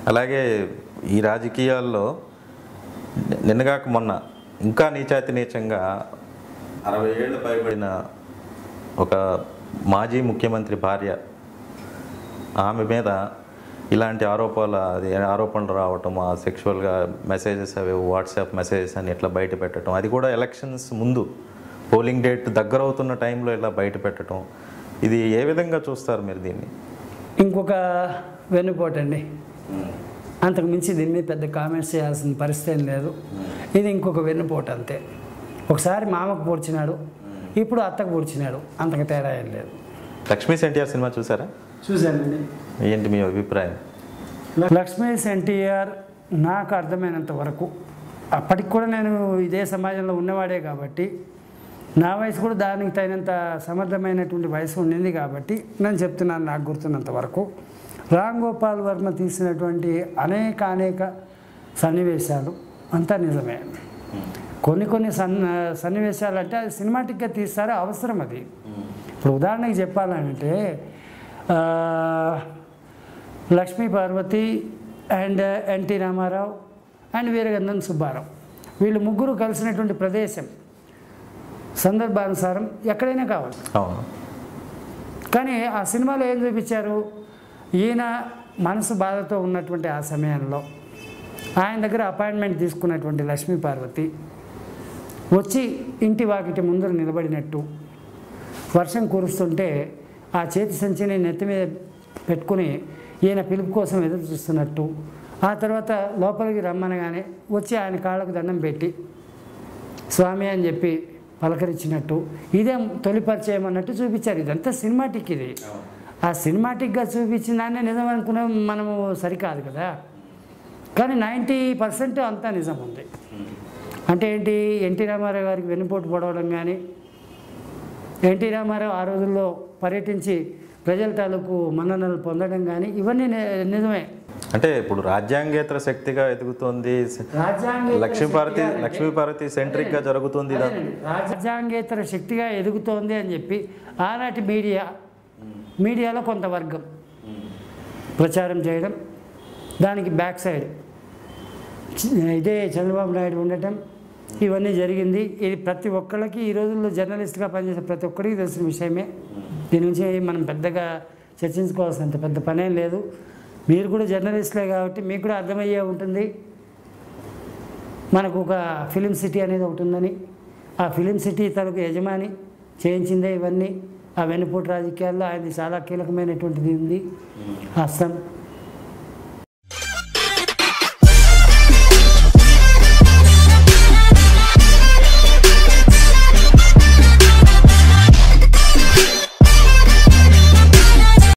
అలాగే ఈ రాజకీయాల్లో నిన్నగాక మొన్న ఇంకా నీచాతి నీచంగా అరవై ఏళ్ళు పైబడిన ఒక మాజీ ముఖ్యమంత్రి భార్య ఆమె మీద ఇలాంటి ఆరోపణలు అది ఆరోపణలు రావటం ఆ సెక్షువల్గా మెసేజెస్ అవి వాట్సాప్ మెసేజెస్ అని ఇట్లా బయట పెట్టడం అది కూడా ఎలక్షన్స్ ముందు పోలింగ్ డేట్ దగ్గర అవుతున్న టైంలో ఇలా బయట పెట్టడం ఇది ఏ విధంగా చూస్తారు మీరు దీన్ని ఇంకొక వెన్నుపోటండి అంతకు మించి దీని మీద పెద్ద కామెంట్స్ చేయాల్సిన పరిస్థితి ఏం లేదు ఇది ఇంకొక వెన్నుపోటు అంతే ఒకసారి మామకు పొడిచినాడు ఇప్పుడు అత్తకు పొడిచినాడు అంతకు తేడా ఏం లేదు లక్ష్మీ ఎన్టీఆర్ సినిమా చూసారా చూశానండి ఏంటి మీ అభిప్రాయం లక్ష్మీ ఎన్టీఆర్ నాకు అర్థమైనంత వరకు అప్పటికి కూడా నేను ఇదే సమాజంలో ఉన్నవాడే కాబట్టి నా వయసు కూడా దానికి తగినంత సమర్థమైనటువంటి వయసు ఉండింది కాబట్టి నేను చెప్తున్నాను నాకు గుర్తున్నంత వరకు రామ్ గోపాల్ వర్మ తీసినటువంటి అనేక అనేక సన్నివేశాలు అంతా నిజమే కొన్ని కొన్ని సన్ సన్నివేశాలు అంటే అది సినిమాటిక్గా తీస్తారో అవసరం అది ఇప్పుడు ఉదాహరణకి చెప్పాలంటే ఆ, లక్ష్మీ పార్వతి అండ్ ఎన్టీ రామారావు అండ్ వీరగంధం సుబ్బారావు వీళ్ళు ముగ్గురు కలిసినటువంటి ప్రదేశం సందర్భానుసారం ఎక్కడైనా కావాలి అవును కానీ ఆ సినిమాలో ఏం చూపించారు ఈయన మనసు బాధతో ఉన్నటువంటి ఆ సమయంలో ఆయన దగ్గర అపాయింట్మెంట్ తీసుకున్నటువంటి లక్ష్మీ పార్వతి వచ్చి ఇంటి వాకిటి ముందర నిలబడినట్టు వర్షం కురుస్తుంటే ఆ చేతి సంచిని నెత్తి మీద పెట్టుకుని ఈయన పిలుపు కోసం ఎదురు చూస్తున్నట్టు ఆ తర్వాత లోపలికి రమ్మనగానే వచ్చి ఆయన కాళ్ళకు దండం పెట్టి స్వామి అని చెప్పి పలకరించినట్టు ఇదే తొలి పరిచయం అన్నట్టు చూపించారు ఇదంతా సినిమాటిక్ ఇది ఆ సినిమాటిక్గా చూపించిన దాన్నే నిజం అనుకునే మనము సరికాదు కదా కానీ నైంటీ పర్సెంట్ అంతా నిజం ఉంది అంటే ఏంటి ఎన్టీ రామారావు గారికి వెన్నుపోటు పొడవడం కానీ ఎన్టీ రామారావు ఆ రోజుల్లో పర్యటించి ప్రజల తాలూకు మన్ననలు పొందడం కానీ ఇవన్నీ ని- నిజమే అంటే ఇప్పుడు రాజ్యాంగేతర శక్తిగా ఎదుగుతోంది రాజ్యాంగేతర లక్ష్మీపార్వతి శక్తిగా అంటే- లక్ష్మీపార్వతి సెంట్రిక్ గా జరుగుతుంది ఇదంతా. అదేనండి. రాజ్యాంగేతర శక్తిగా ఎదుగుతోంది అని చెప్పి ఆనాటి మీడియా మీడియాలో కొంత వర్గం ప్రచారం చేయడం దానికి బ్యాక్ సైడ్ చి- ఇదే చంద్రబాబు నాయుడు ఉండటం ఇవన్నీ జరిగింది ఇది ప్రతి ఒక్కళ్ళకి ఈ రోజుల్లో జర్నలిస్ట్గా పనిచేసే ప్రతి ఒక్కరికి తెలిసిన విషయమే దీని గురించి మనం పెద్దగా చర్చించుకోవాల్సినంత పెద్ద పనేం లేదు మీరు కూడా జర్నలిస్టులే కాబట్టి మీకు కూడా అర్థమయ్యే ఉంటుంది మనకు ఒక ఫిలిం సిటీ అనేది ఒకటి ఉందని ఆ ఫిలిం సిటీ తనకు యజమాని చేయించిందే ఇవన్నీ ఆ వెన్నుపోటు రాజకీయాల్లో ఆయనది చాలా కీలకమైనటువంటిది ఉంది హస్తం